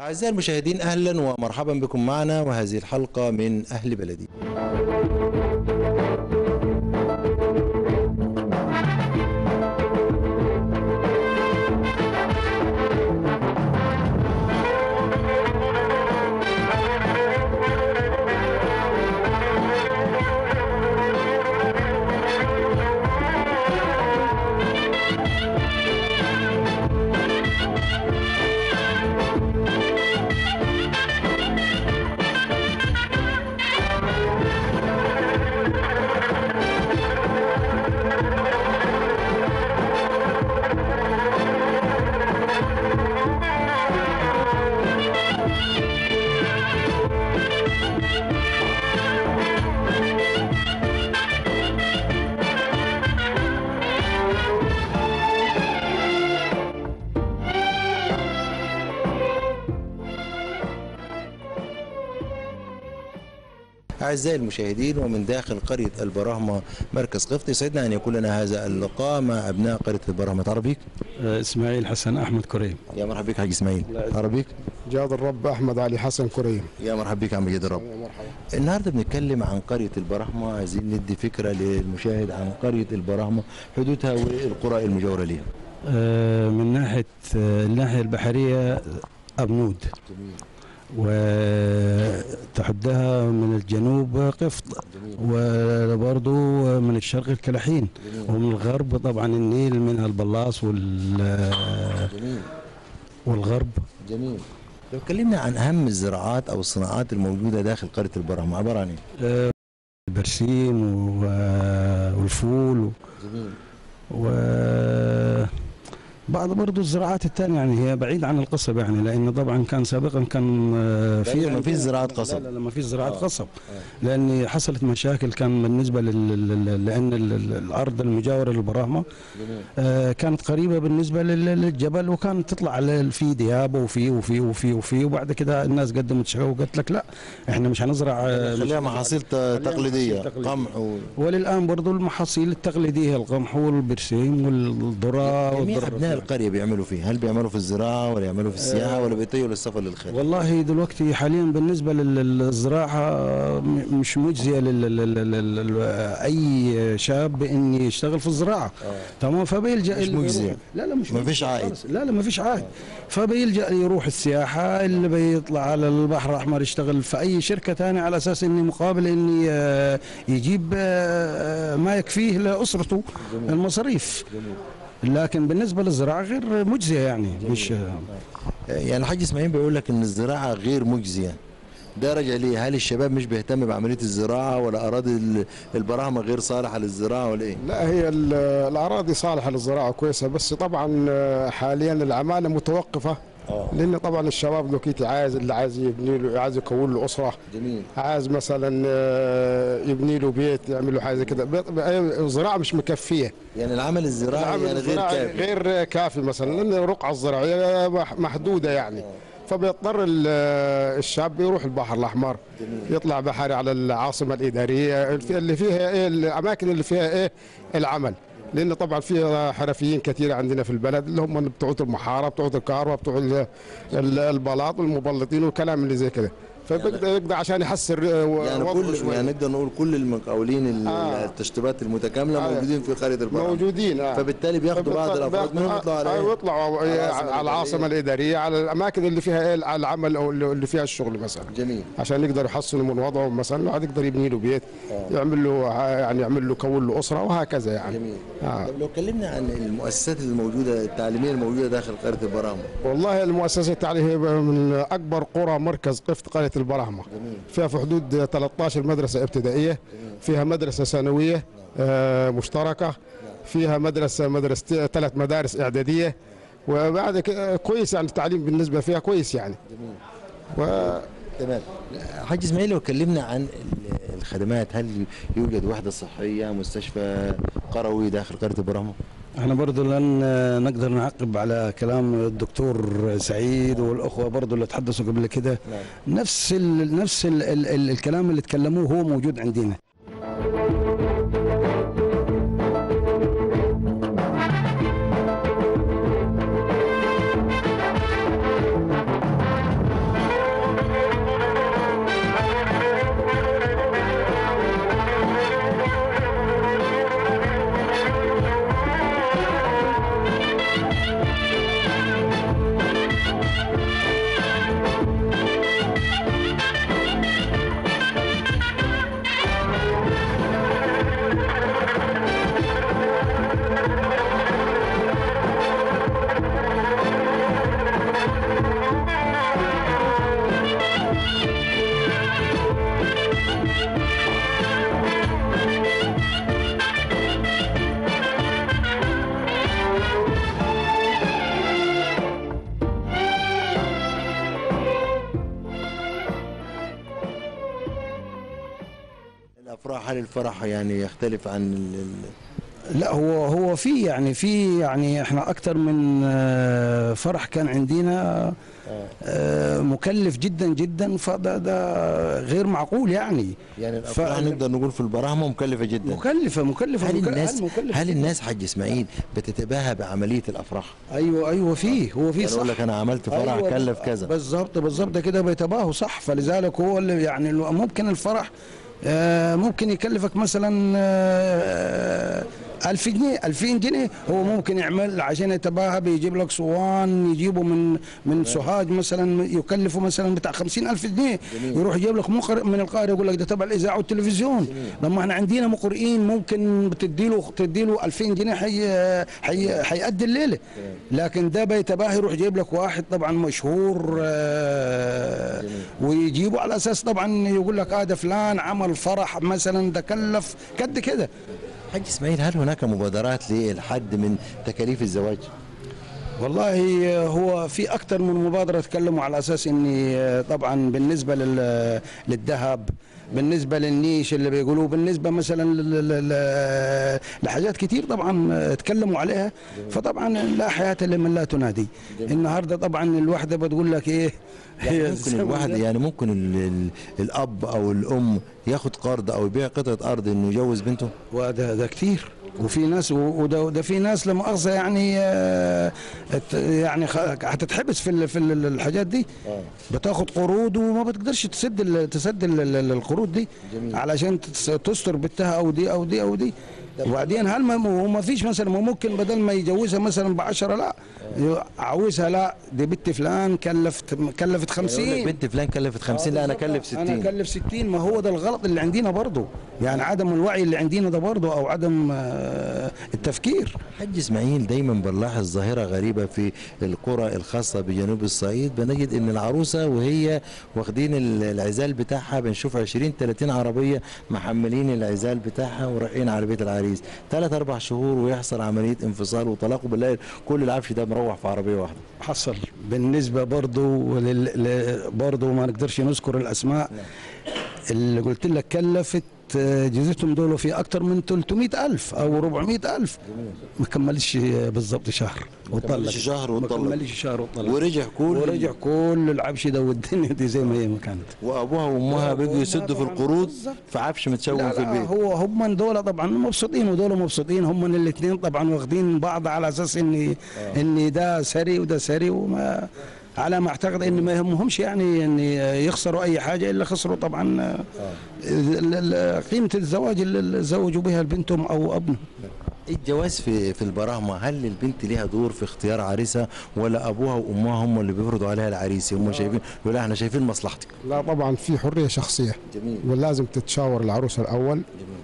أعزائي المشاهدين أهلا ومرحبا بكم معنا وهذه الحلقة من أهل بلدي أعزائي المشاهدين ومن داخل قرية البراهمة مركز قفط يسعدنا أن يكون لنا هذا اللقاء مع أبناء قرية البراهمة عربيك آه، اسماعيل حسن احمد كريم يا مرحبا بك حاج إسماعيل عربيك جاد الرب احمد علي حسن كريم يا مرحبا بك عم جد الرب النهارده بنتكلم عن قرية البراهمة عايزين ندي فكرة للمشاهد عن قرية البراهمة حدودها والقرى المجاورة لها آه، من ناحيه آه، الناحيه البحريه ابنود وتحدها من الجنوب قفط وبرضو من الشرق الكلحين ومن الغرب طبعا النيل منها البلاص وال جميل والغرب جميل لو اتكلمنا عن أهم الزراعات أو الصناعات الموجودة داخل قرية البراهمة عبارة عن إيه؟ آه، البرسيم و- والفول و- جميل و بعض برضو الزراعات الثانية يعني هي بعيد عن القصب يعني لأن طبعا كان سابقا كان آه، في ما عندنا- فيش زراعة قصب لا لا, لا ما فيش زراعة آه. قصب لأن حصلت مشاكل كان بالنسبة لل... لل- لأن ال- ال- الأرض المجاورة للبراهمة جميل آه، كانت قريبة بالنسبة لل- للجبل وكانت تطلع على في ديابة وفي وفي وفي وفي وبعد كده الناس قدمت شكوى وقالت لك لا احنا مش هنزرع آه، مش خليها هنزرع. محاصيل ت- تقليدية محاصيل تقليدية. قمح و... وللآن برضو المحاصيل التقليدية القمح والبرسيم والذرة جميع والذرة ابناء القريه بيعملوا فيه هل بيعملوا في الزراعه ولا يعملوا في السياحه ولا بيطيروا للسفر للخارج والله دلوقتي حاليا بالنسبه لل- للزراعه م- مش مجزيه لل- لل- لل- لل- اي شاب ان يشتغل في الزراعه تمام فبيلجا مش اللي مجزية. بيروح- لا لا مش ما فيش مجزية عائد. خالص. لا لا ما فيش عائد فبيلجا يروح السياحه اللي بيطلع على البحر الاحمر يشتغل في اي شركه ثانيه على اساس اني مقابل اني آه، يجيب آه، ما يكفيه لاسرته المصاريف لكن بالنسبه للزراعه غير مجزيه يعني مش يعني الحاج اسماعيل بيقول لك ان الزراعه غير مجزيه ده راجع ليه هل الشباب مش بيهتم بعمليه الزراعه ولا اراضي ال- البراهمه غير صالحه للزراعه ولا ايه لا هي ال- الاراضي صالحه للزراعه كويسه بس طبعا آه، حاليا العماله متوقفه اه لان طبعا الشباب لوكيتي عايز اللي عايز يبني له عايز يكون له اسره جميل عايز مثلا آه، يبني له بيت يعمل له حاجه كده بيت- الزراعه مش مكفيه يعني العمل الزراعي العمل يعني غير الزراعي كافي غير كافي مثلا لان الرقعه الزراعيه مح- محدوده يعني فبيضطر ال- الشاب يروح البحر الاحمر يطلع بحري على العاصمه الاداريه الف- اللي فيها ايه الاماكن اللي فيها ايه العمل لان طبعا في حرفيين كثير عندنا في البلد اللي هم بتوع المحاره بتوع الكهرباء بتوع ال- ال- البلاط والمبلطين والكلام اللي زي كده فبيقدر يقدر عشان يحسر يعني وضعه كل شوية. يعني نقدر نقول كل المقاولين ال- آه. التشطيبات المتكامله آه. موجودين في قريه البراهمه موجودين آه. فبالتالي بياخدوا بعض الافراد منهم يطلعوا على على إيه؟ يطلعوا على على العاصمة على العاصمه الاداريه على الاماكن اللي فيها ايه العمل او اللي اللي فيها الشغل مثلا جميل عشان يقدر يحسنوا من وضعه مثلا الواحد يقدر يبني له بيت يعمل له يعني يعمل له يكون له اسره وهكذا يعني جميل آه. طب لو اتكلمنا عن المؤسسات الموجوده التعليميه الموجوده داخل قريه البراهمه والله المؤسسه التعليميه من اكبر قرى مركز قفط قريه البراهمه جميل فيها في حدود 13 مدرسه ابتدائيه فيها مدرسه ثانويه آه، مشتركه فيها مدرسه مدرسه ثلاث مدارس اعداديه وبعد كده كويس يعني التعليم بالنسبه فيها كويس يعني و تمام حاج اسماعيل لو اتكلمنا عن ال- الخدمات هل يوجد وحده صحيه مستشفى قروي داخل قريه البراهمه احنا برضو لن نقدر نعقب على كلام الدكتور سعيد والاخوه برضو اللي تحدثوا قبل كده نفس ال نفس ال ال ال الكلام اللي تكلموه هو موجود عندنا الفرح يعني يختلف عن ال- ال- لا هو هو في يعني في يعني احنا اكتر من آه، فرح كان عندنا آه، مكلف جدا جدا فده ده غير معقول يعني يعني الافراح ف- نقدر نقول في البراهمه مكلفه جدا مكلفه مكلفه هل مك- الناس مكلفة هل جداً. الناس حاج اسماعيل بتتباهى بعمليه الافراح؟ ايوه ايوه فيه هو فيه يعني يقول صح لك انا عملت فرح أيوة كلف بز- كذا بالظبط بالظبط ده كده بيتباهوا صح فلذلك هو اللي يعني الو- ممكن الفرح آه، ممكن يكلفك مثلا آه، ألف جنيه ألفين جنيه هو ممكن يعمل عشان يتباهى بيجيب لك صوان يجيبه من من سوهاج مثلا يكلفه مثلا بتاع خمسين ألف جنيه يروح يجيب لك مقرئ من القاهرة يقول لك ده تبع الإذاعة والتلفزيون لما احنا عندنا مقرئين ممكن بتديله تديله 2000 جنيه حي حي حيأدي الليلة لكن ده بيتباهى يروح يجيب لك واحد طبعا مشهور آه، ويجيبه على اساس طبعا يقول لك اه ده فلان عمل فرح مثلا ده كلف قد كده حاج اسماعيل هل هناك مبادرات للحد من تكاليف الزواج؟ والله هو في اكثر من مبادره تكلموا على اساس اني طبعا بالنسبه لل- للذهب بالنسبه للنيش اللي بيقولوه بالنسبه مثلا لل- لل- لحاجات كتير طبعا تكلموا عليها فطبعا لا حياه لمن لا تنادي النهارده طبعا الوحده بتقول لك ايه يعني هي ممكن الزمن الواحد ده- يعني ممكن ال ال الاب او الام ياخد قرض او يبيع قطعه ارض انه يجوز بنته وده ده كتير وفي ناس وده وده في ناس لا مؤاخذه يعني آه، ات- يعني خ- هتتحبس في ال- في ال- الحاجات دي بتاخد قروض وما بتقدرش تسد ال- تسد ال- ال- القروض دي علشان تس- تستر بنتها او دي او دي او دي وبعدين هل ما هو ما فيش مثلا ما ممكن بدل ما يجوزها مثلا ب 10 لا عاوزها لا دي بنت فلان كلفت كلفت يقول لك 50 بنت فلان كلفت 50 لا انا كلف انا 60 اكلف 60 ما هو ده الغلط اللي عندنا برضه يعني عدم الوعي اللي عندنا ده برضه او عدم آه، التفكير حج اسماعيل دايما بنلاحظ ظاهره غريبه في القرى الخاصه بجنوب الصعيد بنجد ان العروسه وهي واخدين ال- العزال بتاعها بنشوف 20 30 عربيه محملين العزال بتاعها ورايحين على بيت العريس ثلاث اربع شهور ويحصل عمليه انفصال وطلاق وبنلاقي كل العفش ده مروح في عربيه واحده حصل بالنسبه برضه لل... ل- برضه ما نقدرش نذكر الاسماء اللي قلت لك كلفت آه، جزيتهم دول في اكثر من 300 ألف أو 400 ألف ما كملش بالضبط شهر وطلق كملش شهر ما وطلق. كملش شهر وطلق ورجع كل ورجع كل العبش ده والدنيا دي زي ما هي ما كانت وابوها وامها بيجوا يسدوا في طبعاً. القروض بالظبط. في عفش متشوه لا في لا البيت هو هم دول طبعا مبسوطين ودول مبسوطين هم الاثنين طبعا واخدين بعض على اساس ان ان ده سري وده سري وما على ما اعتقد ان ما يهمهمش يعني ان يخسروا اي حاجه الا خسروا طبعا ال- ال- قيمه الزواج اللي زوجوا بها بنتهم او ابنهم الجواز في في البراهمه هل البنت ليها دور في اختيار عريسها ولا ابوها وامها هم اللي بيفرضوا عليها العريس هم شايفين يقول لها احنا شايفين مصلحتك لا طبعا في حريه شخصيه جميل ولازم تتشاور العروسه الاول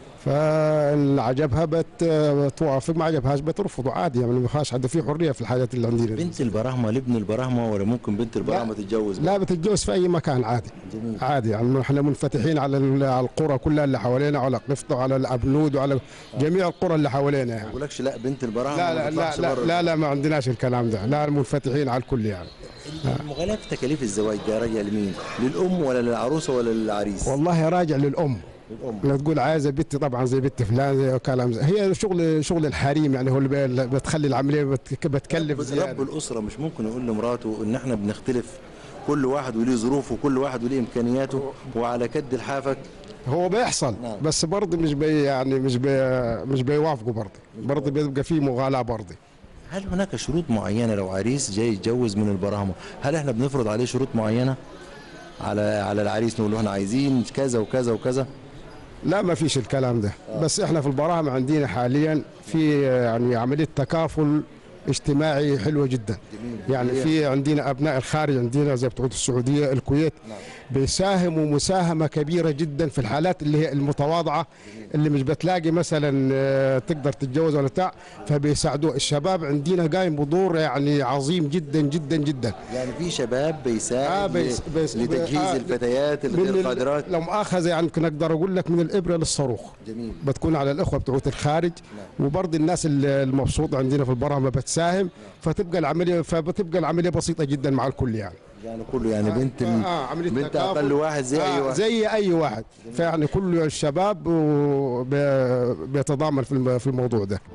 فاللي عجبها بت بتوافق ما عجبهاش بترفض عادي يعني ما فيهاش حد في حريه في الحاجات اللي عندنا دي. بنت البراهمه لابن البراهمه ولا ممكن بنت البراهمه تتجوز لا بتتجوز في اي مكان عادي جميل. عادي يعني احنا منفتحين على ال- على القرى كلها اللي حوالينا وعلى قفطه وعلى الابنود وعلى جميع القرى اللي حوالينا ما يعني بقولكش لا بنت البراهمه لا ما لا لا تطلعش لا, بره. لا لا ما عندناش الكلام ده لا منفتحين على الكل يعني المغالاة في تكاليف الزواج ده راجع لمين؟ للام ولا للعروسه ولا للعريس؟ والله راجع للام للام لا تقول عايزه بنتي طبعا زي بنت فلان زي كلام زي هي شغل شغل الحريم يعني هو اللي بي- بتخلي العمليه بت- بتكلف رب زياده الاسره مش ممكن يقول لمراته ان احنا بنختلف كل واحد وليه ظروفه وكل واحد وليه امكانياته وعلى كد الحافك هو بيحصل نعم. بس برضه مش بي يعني مش بي مش بيوافقوا برضه برضه بيبقى في مغالاه برضه هل هناك شروط معينه لو عريس جاي يتجوز من البراهمه هل احنا بنفرض عليه شروط معينه على على العريس نقول له احنا عايزين كذا وكذا وكذا لا ما فيش الكلام ده بس احنا في البراهم عندنا حاليا في يعني عمليه تكافل اجتماعي حلوه جدا يعني في عندنا ابناء الخارج عندنا زي بتوع السعوديه الكويت بيساهموا مساهمه كبيره جدا في الحالات اللي هي المتواضعه اللي مش بتلاقي مثلا آه، تقدر تتجوز ولا بتاع فبيساعدوا الشباب عندنا قايم بدور يعني عظيم جدا جدا جدا يعني في شباب بيساعد آه، بيس- ل- بيس- لتجهيز آه، الفتيات من الغير ال- قادرات لو مؤاخذه يعني يمكن اقدر اقول لك من الابره للصاروخ جميل بتكون على الاخوه بتوعت الخارج وبرضه الناس ال- المبسوطه عندنا في البرامج بتساهم فتبقى العمليه فبتبقى العمليه بسيطه جدا مع الكل يعني يعني كله يعني بنت آه، عملية بنت تكافل. اقل واحد زي اي آه واحد زي اي واحد فيعني كل الشباب وبي- بيتضامن في الم- في الموضوع ده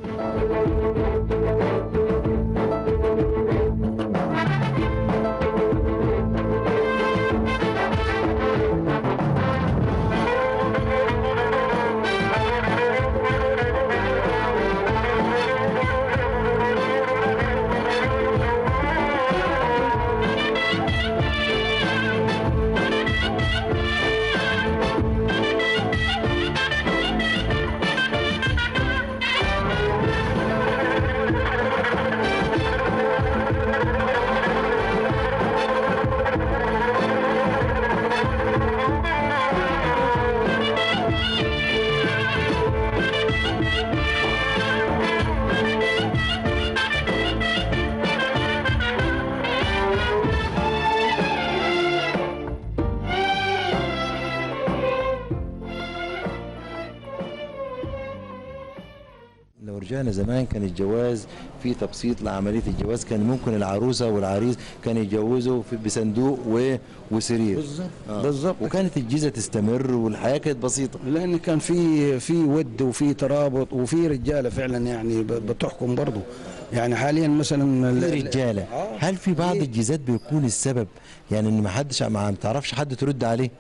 لو رجعنا زمان كان الجواز في تبسيط لعمليه الجواز كان ممكن العروسه والعريس كانوا يتجوزوا في بصندوق و... وسرير بالظبط آه. بالظبط وكانت الجيزه تستمر والحياه كانت بسيطه لان كان في في ود وفي ترابط وفي رجاله فعلا يعني ب- بتحكم برضه يعني حاليا مثلا ال- في ال- رجاله آه. هل في بعض في- الجيزات بيكون السبب يعني ان ما حدش ما تعرفش حد ترد عليه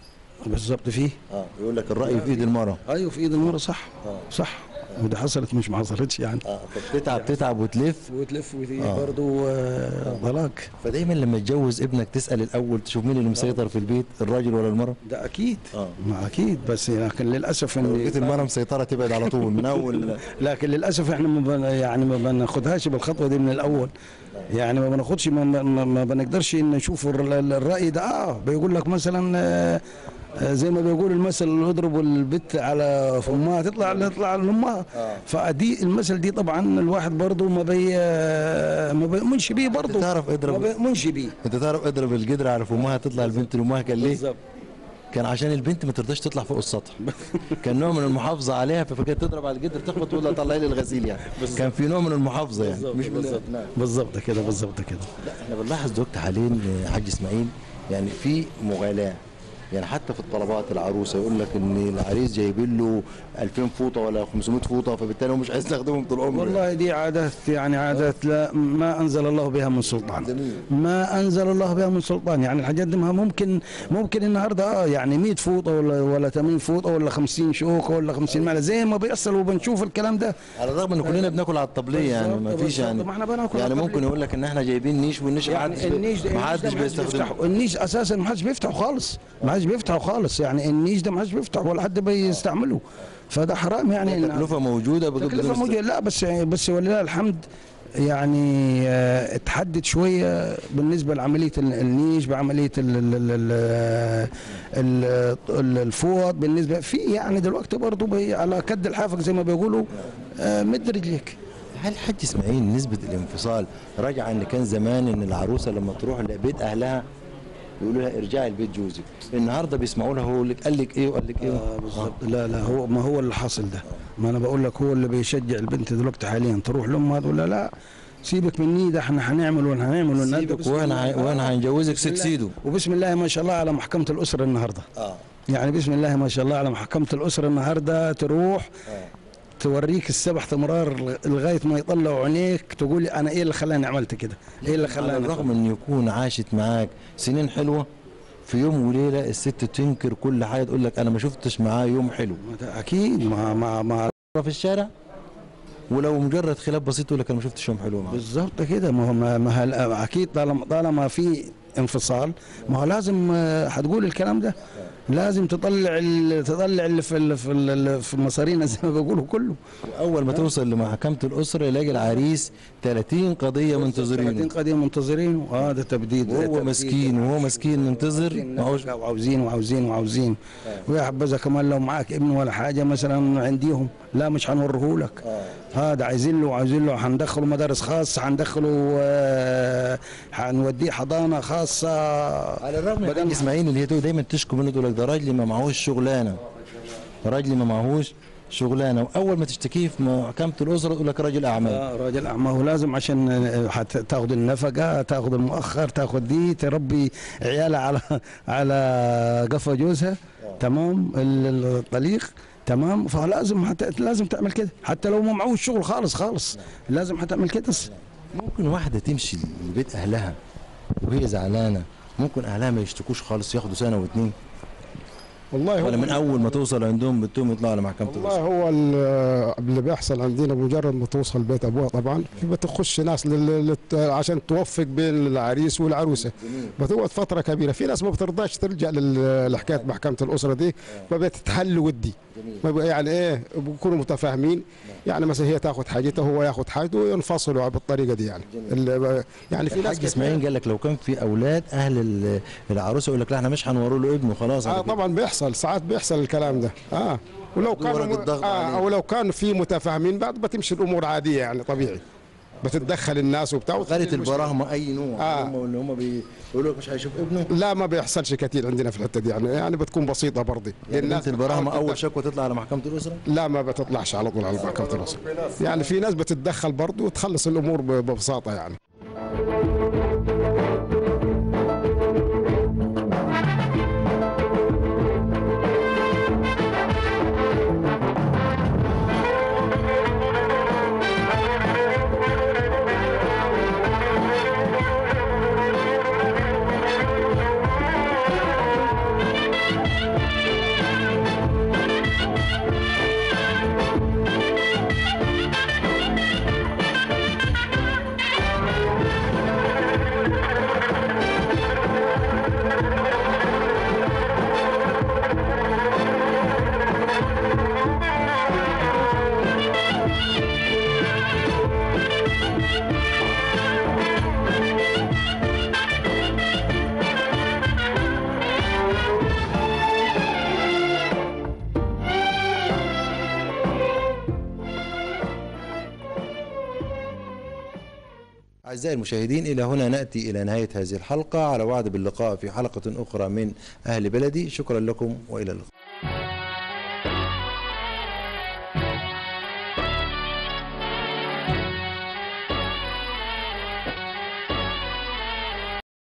بالظبط فيه اه يقول لك الراي في ايد المراه ايوه في ايد المرة صح صح ودي حصلت مش ما حصلتش يعني اه فبتتعب تتعب وتلف وتلف وتيجي برضه آه، طلاق فدايما لما تجوز ابنك تسال الاول تشوف مين اللي مسيطر في البيت الراجل ولا المراه ده اكيد آه. ما اكيد بس لكن للاسف لو ان لقيت المراه مسيطره تبعد على طول من اول لكن للاسف احنا ما بن يعني ما بناخدهاش بالخطوه دي من الاول يعني ما بناخدش ما, ما, ما بنقدرش ان نشوف الر- ال- الراي ده اه بيقول لك مثلا آه، آه، زي ما بيقول المثل اللي يضرب البت على فمها تطلع تطلع لامها فدي المثل دي طبعا الواحد برضه ما بي آه، ما بيؤمنش بيه برضه تعرف اضرب- ما بيؤمنش بيه انت تعرف اضرب القدر على فمها تطلع البنت لامها كان ليه؟ بالظبط كان عشان البنت ما ترضاش تطلع فوق السطح كان نوع من المحافظه عليها فكانت تضرب على القدر تخبط تقول لها طلعي لي الغسيل يعني كان في نوع من المحافظه يعني مش من نعم. بالظبط كده بالظبط كده لا احنا بنلاحظ دكتور حاليا آه، حاج اسماعيل يعني في مغالاه يعني حتى في الطلبات العروسه يقول لك ان العريس جايبين له 2000 فوطه ولا 500 فوطه فبالتالي هو مش عايز يستخدمهم طول عمره والله دي عادات يعني عادات لا ما انزل الله بها من سلطان جميل. ما انزل الله بها من سلطان يعني الحاجات دي ما ممكن ممكن النهارده اه يعني 100 فوطه ولا ولا 80 فوطه ولا 50 شوكه ولا 50 معلقه زي ما بيحصل وبنشوف الكلام ده على الرغم ان كلنا بناكل على الطبليه يعني ما بالظبط، فيش يعني بالظبط. ما احنا بناكل على يعني ممكن الطبلية. يقول لك ان احنا جايبين نيش والنيش ما حدش يعني النيش ده ما النيش ده حدش ما حدش بيستخدمه بيفتحه النيش اساسا ما حدش بيفتحه خالص ما حدش بيفتحه خالص يعني النيش ده ما حدش بيفتحه ولا حد بيستعمله فده حرام يعني إن- تكلفه موجوده بجد تكلفة بدون موجودة لا بس بس ولله الحمد يعني آه، اتحدد شويه بالنسبه لعمليه ال- النيش بعمليه ال- ال- ال- ال- ال- ال- الفوط بالنسبه في يعني دلوقتي برضه بي- على كد الحافك زي ما بيقولوا آه، مد رجليك هل حاج اسماعيل نسبة الانفصال راجعة ان كان زمان ان العروسة لما تروح لبيت اهلها يقولوا لها ارجعي لبيت جوزك النهارده بيسمعوا لها هو لك قال لك ايه وقال لك ايه آه بالظبط لا لا هو ما هو اللي حاصل ده ما انا بقول لك هو اللي بيشجع البنت دلوقتي حاليا تروح لامها تقول لها لا سيبك مني ده احنا هنعمل وهنعمل ونعمل سيبك وانا ه- وانا هنجوزك ست سيدو وبسم الله ما شاء الله على محكمه الاسره النهارده اه يعني بسم الله ما شاء الله على محكمة الأسرة النهاردة تروح توريك السبع تمرار لغاية ما يطلعوا عينيك تقول أنا إيه اللي خلاني عملت كده إيه اللي على خلاني الرغم ان يكون عاشت معاك سنين حلوة في يوم وليلة الست تنكر كل حاجة تقول لك انا ما شفتش معاه يوم حلو ما ده أكيد ما ما ما في الشارع ولو مجرد خلاف بسيط يقول لك انا ما شفتش يوم حلو معاه بالظبط كده ما هو ما, ما هل- أكيد طالما طالما في انفصال ما هو لازم آه، هتقول الكلام ده لازم تطلع ال- تطلع اللي في ال- في ال- في مصارينا زي ما بيقولوا كله اول ما توصل لمحكمة الاسرة يلاقي العريس 30 قضية 30 منتظرين قضية منتظرين وهذا تبديد وهو تبديد. مسكين وهو مسكين منتظر معهوش وعاوزين وعاوزين وعاوزين ويا حبذا كمان لو معاك ابن ولا حاجه مثلا عنديهم لا مش هنوريه لك هذا عايزين له عايزين له هندخله مدارس خاصه هندخله آه، هنوديه حضانه خاصه على الرغم من اسماعيل اللي هي تقول دايما تشكو منه تقول لك ده راجلي ما معهوش شغلانه راجلي ما معهوش شغلانه واول ما تشتكيه في محكمه الاسره يقول لك راجل اعمال آه راجل اعمى هو لازم عشان آه، حت- تاخذ النفقه تاخذ المؤخر تاخذ دي تربي عيالها على على قفا جوزها تمام ال- ال- الطليق تمام فلازم حت... لازم تعمل كده حتى لو ما معهوش شغل خالص خالص لازم حتعمل كده ممكن واحده تمشي لبيت اهلها وهي زعلانه ممكن اهلها ما يشتكوش خالص ياخدوا سنه واتنين والله ولا هو من اول ما توصل عندهم بتقوم يطلعوا لمحكمه والله الاسره هو ال- اللي بيحصل عندنا مجرد ما توصل بيت ابوها طبعا بتخش ناس لل- للت- عشان توفق بين العريس والعروسه بتقعد فتره كبيره في ناس ما بترضاش ترجع لل- لحكايه محكمه الاسره دي فبتتحل ودي ما بقى يعني ايه بيكونوا متفاهمين يعني مثلا هي تاخذ حاجته هو ياخذ حاجته وينفصلوا بالطريقه دي يعني ال- يعني في ناس الحاج اسماعيل قال لك لو كان في اولاد اهل ال- العروسه يقول لك لا احنا مش هنوروا له ابنه خلاص اه على كده. طبعا بيحصل ساعات بيحصل الكلام ده اه ولو ورق كانوا الضغط آه عليه. او لو كانوا في متفاهمين بعد بتمشي الامور عاديه يعني طبيعي بتتدخل الناس وبتاع وتحل غايه المشكلة. البراهمه اي نوع آه. هم اللي هم بيقولوا لك مش هيشوف ابنه لا ما بيحصلش كثير عندنا في الحته دي يعني يعني بتكون بسيطه برضه يعني بنت البراهمه بتحاول اول تتدخل. شكوى تطلع على محكمه الاسره لا ما بتطلعش على طول على محكمه الاسره يعني في ناس بتتدخل برضه وتخلص الامور ب- ببساطه يعني أعزائي المشاهدين إلى هنا نأتي إلى نهاية هذه الحلقة على وعد باللقاء في حلقة أخرى من أهل بلدي شكرا لكم وإلى اللقاء